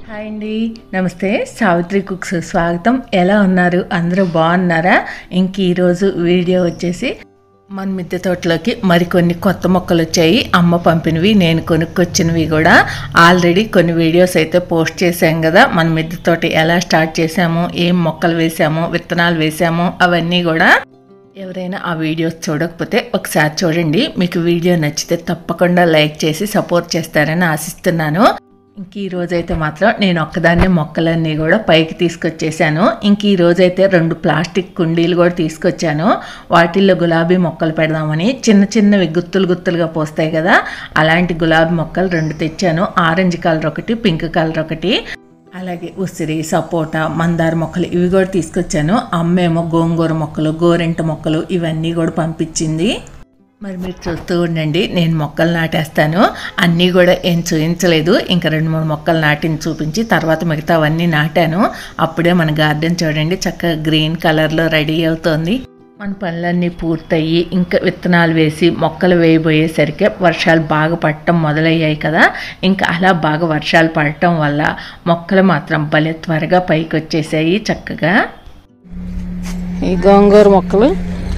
Hi అండి నమస్తే Savitri cooks స్వాగతం ఎలా ఉన్నారు అందరూ బాగున్నారా ఇంక ఈరోజు వీడియో వచ్చేసి మన మిద్దె తోటలోకి మరికొన్ని కొత్త మొక్కలు వచ్చాయి అమ్మ పంపినవి నేను కొనుక్కొచ్చినవి కూడా ఆల్రెడీ కొన్ని వీడియోస్ అయితే పోస్ట్ చేశాం కదా మన మిద్దె తోట ఎలా స్టార్ట్ చేసాము ఏం మొక్కలు వేసాము విత్తనాలు వేసాము అవన్నీ కూడా ఎవరైనా ఆ వీడియోస్ చూడకపోతే ఒకసారి చూడండి మీకు వీడియో నచ్చితే తప్పకుండా లైక్ చేసి సపోర్ట్ చేస్తారని ఆశిస్తున్నాను ఇంక ఈ రోజైతే మాత్రం నేను ఒక్కదాన్నే మొక్కలన్నీ కూడా పైకి తీసుకొచ్చేసాను ఇంక ఈ రోజైతే రెండు ప్లాస్టిక్ కుండీలు కూడా తీసుకొచ్చాను వాటిల్లో గులాబీ మొక్కలు పెడదామని చిన్న చిన్నవి గుత్తులు గుత్తులుగా పోస్తాయి కదా అలాంటి గులాబీ మొక్కలు రెండు తెచ్చాను ఆరెంజ్ కలర్ ఒకటి పింక్ కలర్ ఒకటి అలాగే ఉసిరి సపోటా మందార మొక్కలు ఇవి కూడా తీసుకొచ్చాను అమ్మేమో గోంగూర మొక్కలు గోరెంట మొక్కలు ఇవన్నీ కూడా పంపించింది మరి మీరు చూస్తూ ఉండండి నేను మొక్కలు నాటేస్తాను అన్నీ కూడా ఏం చూపించలేదు ఇంకా రెండు మూడు మొక్కలు నాటిని చూపించి తర్వాత మిగతా అవన్నీ నాటాను అప్పుడే మన గార్డెన్ చూడండి చక్కగా గ్రీన్ కలర్లో రెడీ అవుతోంది మన పనులన్నీ పూర్తయ్యి ఇంకా విత్తనాలు వేసి మొక్కలు వేయబోయేసరికి వర్షాలు బాగా పడటం మొదలయ్యాయి కదా ఇంకా అలా బాగా వర్షాలు పడటం వల్ల మొక్కలు మాత్రం భలే త్వరగా పైకి వచ్చేసాయి చక్కగా ఈ గోంగూర మొక్కలు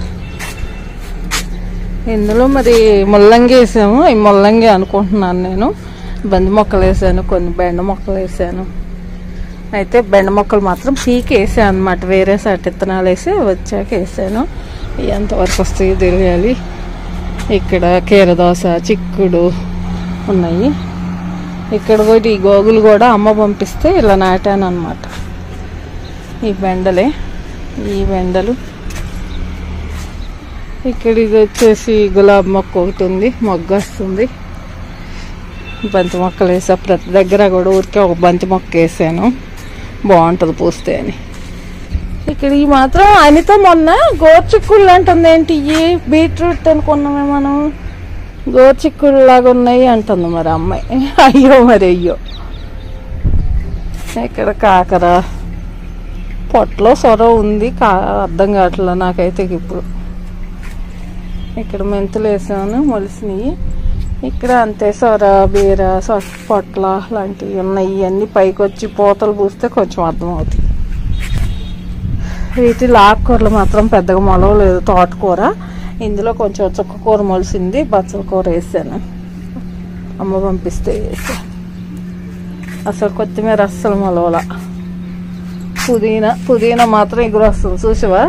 ఇందులో మరి ముల్లంగి వేసాము ఈ ముల్లంగి అనుకుంటున్నాను నేను బంతి మొక్కలు వేసాను కొన్ని బెండ మొక్కలు వేసాను అయితే బెండ మొక్కలు మాత్రం పీకి వేసాను అనమాట వేరే సాటి విత్తనాలు వేసి వచ్చాక వేసాను ఇవి ఎంతవరకు వస్తాయో తెలియాలి ఇక్కడ కీరదోస చిక్కుడు ఉన్నాయి ఇక్కడ కూడా ఈ గోగులు కూడా అమ్మ పంపిస్తే ఇలా నాటాను అనమాట ఈ బెండలే ఈ బెండలు ఇక్కడ ఇది వచ్చేసి గులాబీ మొక్క ఒకటి ఉంది మొగ్గ వస్తుంది బంతి మొక్కలు వేసా ప్రతి దగ్గర కూడా ఊరికే ఒక బంతి మొక్క వేసాను బాగుంటుంది పూస్తే అని ఇక్కడ ఈ మాత్రం అనిత మొన్న గోర్చిక్కుళ్ళు అంటుంది ఏంటి ఇవి బీట్రూట్ అనుకున్నామే మనం గోర్చిక్కుళ్ళు లాగా ఉన్నాయి అంటుంది మరి అమ్మాయి అయ్యో మరి అయ్యో ఇక్కడ కాకర పొట్టలో సొర ఉంది కా అర్థం కావట్లేదు నాకైతే ఇప్పుడు ఇక్కడ మెంతులు వేసాను మొలిసినవి ఇక్కడ అంతే సొర బీర సొ- పొట్ల లాంటివి ఉన్నాయి ఇవన్నీ పైకి వచ్చి పూతలు పూస్తే కొంచెం అర్థమవుతాయి వీటిలో ఆకుకూరలు మాత్రం పెద్దగా మొలవలేదు తోటకూర ఇందులో కొంచెం చుక్క కూర మొలిసింది బచ్చల కూర వేసాను అమ్మ పంపిస్తే వేసాను అసలు కొత్తిమీర అస్సలు మొలవల పుదీనా పుదీనా మాత్రం ఎగురు వస్తుంది చూసావా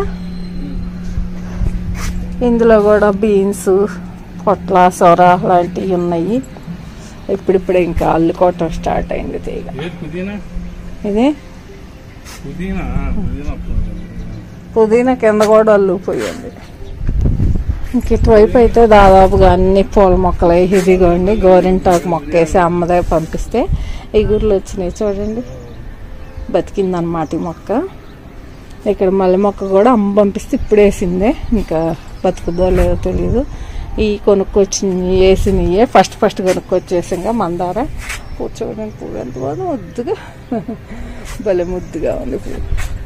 ఇందులో కూడా బీన్స్ పొట్ల సొర లాంటివి ఉన్నాయి ఇప్పుడిప్పుడే ఇంకా అల్లుకోవటం స్టార్ట్ అయింది తీగ ఏ పుదీనా ఇది పుదీనా పుదీనా పుదీనా కింద కూడా అల్లుకుపోయింది ఇంక ఇటువైపు అయితే దాదాపుగా అన్ని పూల మొక్కలు ఇదిగోండి గోరింటాకు మొక్క వేసి అమ్మదే పంపిస్తే ఎగురులు వచ్చినాయి చూడండి బతికిందన్నమాట ఈ మొక్క ఇక్కడ మల్లె మొక్క కూడా అమ్మ పంపిస్తే ఇప్పుడు వేసిందే ఇంకా బతుకుదో లేదో తెలియదు ఈ కొనుక్కొచ్చినవి వేసినవి ఫస్ట్ ఫస్ట్ కొనుక్కొచ్చేసాక మందార పూ చూడండి పువ్వు ఎంత బాగా ముద్దుగా భలే ముద్దుగా ఉంది పువ్వు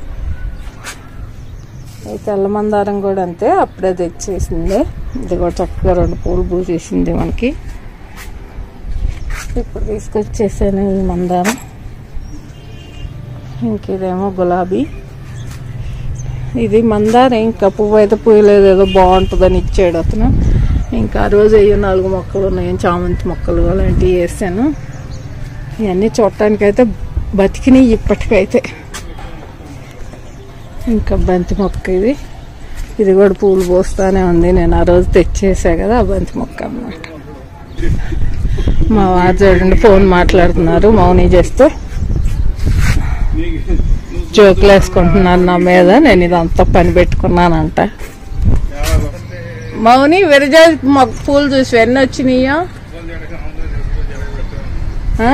ఈ తెల్ల మందారం కూడా అంతే అప్పుడే తెచ్చేసింది ఇది కూడా చక్కగా రెండు పూలు పూసేసింది మనకి ఇప్పుడు తీసుకొచ్చేసాను ఈ మందారం ఇంక ఇదేమో గులాబీ ఇది మందారం ఇంకా పువ్వు అయితే పూయలేదు ఏదో బాగుంటుందని ఇచ్చాడు అతను ఇంకా ఆ రోజు అయ్యో నాలుగు మొక్కలు ఉన్నాయి చామంతి మొక్కలు అలాంటివి వేసాను ఇవన్నీ చూడటానికైతే బతికినాయి ఇప్పటికైతే ఇంకా బంతి మొక్క ఇది ఇది కూడా పూలు పోస్తానే ఉంది నేను ఆ రోజు తెచ్చేసా కదా ఆ బంతి మొక్క అన్నమాట మా వారు చూడండి ఫోన్ మాట్లాడుతున్నారు మౌని చేస్తే జోకులు వేసుకుంటున్నారు నా మీద నేను ఇదంతా పని పెట్టుకున్నానంట మౌని విరజా మొక్క పూలు చూసి ఎన్ని వచ్చినాయో ఆ?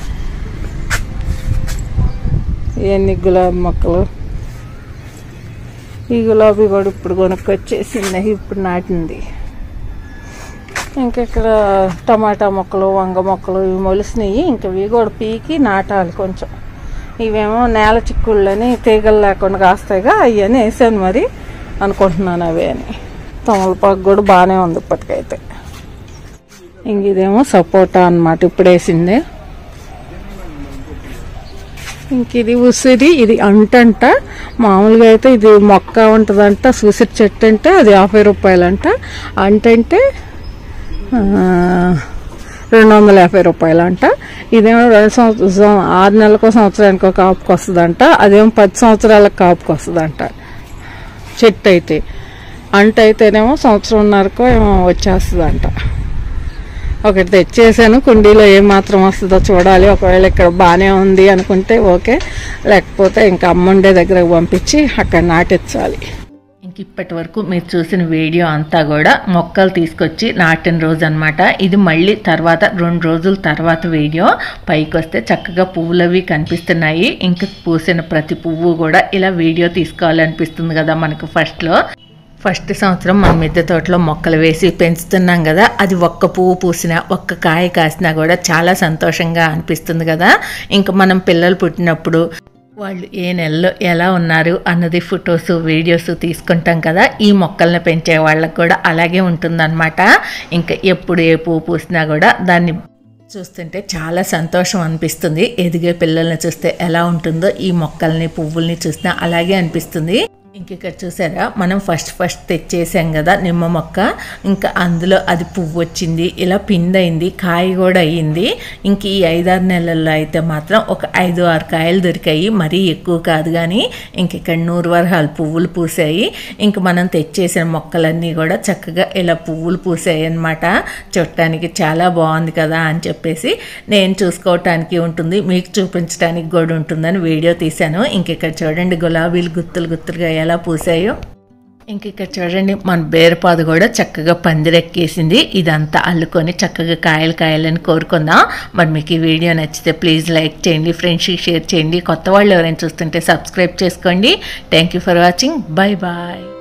ఇవన్నీ గులాబీ మొక్కలు ఈ గులాబీ కూడా ఇప్పుడు కొనుక్కొచ్చేసింది ఇప్పుడు నాటింది ఇంకా ఇక్కడ టమాటా మొక్కలు వంగ మొక్కలు ఇవి మొలిసినాయి ఇంకా ఇవి కూడా పీకి నాటాలి కొంచెం ఇవేమో నేల చిక్కుళ్ళని తీగలు లేకుండా కాస్తాయిగా అవన్నీ వేసాను మరి అనుకుంటున్నాను అవి అని తమలపాకు కూడా బాగానే ఉంది ఇప్పటికైతే ఇంక ఇదేమో సపోటా అన్నమాట ఇప్పుడు వేసింది ఇంక ఇది ఉసిరి ఇది అంటంట మామూలుగా అయితే ఇది మొక్క ఉంటుందంట ఉసిరి చెట్టు అంటే అది యాభై రూపాయలంట అంటంటే ఆ, రెండు వందల యాభై రూపాయలంట ఇదేమో రెండు సంవత్సరం ఆరు నెలలకు సంవత్సరానికి ఒక కాపుకి వస్తుందంట అదేమో పది సంవత్సరాలకు కాపుకి వస్తుందంట చెట్టు అయితే అంట అయితేనేమో సంవత్సరంన్నరకు ఏమో వచ్చేస్తుందంట ఒకటి తెచ్చేసాను కుండీలో ఏం మాత్రం వస్తుందో చూడాలి ఒకవేళ ఇక్కడ బాగానే ఉంది అనుకుంటే ఓకే లేకపోతే ఇంకా అమ్ముండే దగ్గరకు పంపించి అక్కడ నాటించాలి ఇంక ఇప్పటి వరకు మీరు చూసిన వీడియో అంతా కూడా మొక్కలు తీసుకొచ్చి నాటిన రోజు అనమాట ఇది మళ్ళీ తర్వాత రెండు రోజుల తర్వాత వీడియో పైకి వస్తే చక్కగా పువ్వులవి కనిపిస్తున్నాయి ఇంక పూసిన ప్రతి పువ్వు కూడా ఇలా వీడియో తీసుకోవాలనిపిస్తుంది కదా మనకు ఫస్ట్లో ఫస్ట్ సంవత్సరం మన మిద్దె తోటలో మొక్కలు వేసి పెంచుతున్నాం కదా అది ఒక్క పువ్వు పూసినా ఒక్క కాయ కాసినా కూడా చాలా సంతోషంగా అనిపిస్తుంది కదా ఇంకా మనం పిల్లలు పుట్టినప్పుడు వాళ్ళు ఏ నెలలో ఎలా ఉన్నారు అన్నది ఫొటోస్ వీడియోస్ తీసుకుంటాం కదా ఈ మొక్కల్ని పెంచే వాళ్ళకి కూడా అలాగే ఉంటుందన్నమాట ఇంకా ఎప్పుడు ఏ పువ్వు పూసినా కూడా దాన్ని చూస్తుంటే చాలా సంతోషం అనిపిస్తుంది ఎదిగే పిల్లల్ని చూస్తే ఎలా ఉంటుందో ఈ మొక్కల్ని పువ్వుల్ని చూసినా అలాగే అనిపిస్తుంది ఇంక ఇక్కడ చూసారా మనం ఫస్ట్ ఫస్ట్ తెచ్చేసాం కదా నిమ్మ మొక్క ఇంకా అందులో అది పువ్వు వచ్చింది ఇలా పిందయింది కాయ కూడా అయ్యింది ఇంక ఈ ఐదారు నెలల్లో అయితే మాత్రం ఒక ఐదు ఆరు కాయలు దొరికాయి మరీ ఎక్కువ కాదు కానీ ఇంక ఇక్కడ నూరు వరహాలు పువ్వులు పూసాయి ఇంక మనం తెచ్చేసిన మొక్కలన్నీ కూడా చక్కగా ఇలా పువ్వులు పూసాయి అన్నమాట చూడటానికి చాలా బాగుంది కదా అని చెప్పేసి నేను చూసుకోవటానికి ఉంటుంది మీకు చూపించడానికి కూడా ఉంటుందని వీడియో తీశాను ఇంక ఇక్కడ చూడండి గులాబీలు గుత్తులు గుత్తులుగా ఎలా పూసాయో ఇంక ఇక్కడ చూడండి మన బేరపాదు కూడా చక్కగా పందిరెక్కేసింది ఇదంతా అల్లుకొని చక్కగా కాయలు కాయాలని కోరుకుందాం మరి మీకు ఈ వీడియో నచ్చితే ప్లీజ్ లైక్ చేయండి ఫ్రెండ్స్కి షేర్ చేయండి కొత్త వాళ్ళు ఎవరైనా చూస్తుంటే సబ్స్క్రైబ్ చేసుకోండి thank you for watching bye bye